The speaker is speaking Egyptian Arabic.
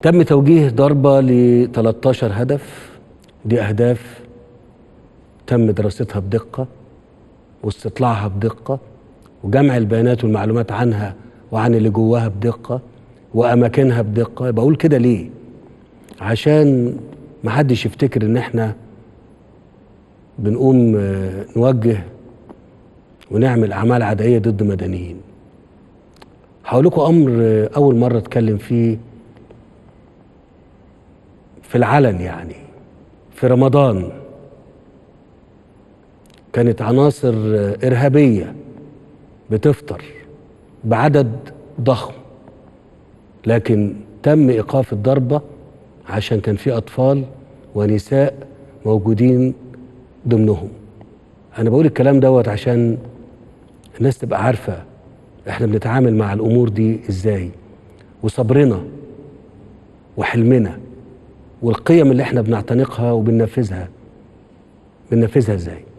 تم توجيه ضربة ل 13 هدف دي أهداف تم دراستها بدقة واستطلاعها بدقة وجمع البيانات والمعلومات عنها وعن اللي جواها بدقة وأماكنها بدقة بقول كده ليه؟ عشان محدش يفتكر إن إحنا بنقوم آه، نوجه ونعمل أعمال عدائية ضد مدنيين هقول لكم أمر آه، أول مرة أتكلم فيه في العلن يعني في رمضان كانت عناصر آه، إرهابية بتفطر بعدد ضخم لكن تم إيقاف الضربة عشان كان في أطفال ونساء موجودين ضمنهم أنا بقول الكلام دوت عشان الناس تبقى عارفة إحنا بنتعامل مع الأمور دي إزاي وصبرنا وحلمنا والقيم اللي إحنا بنعتنقها وبننفذها بننفذها إزاي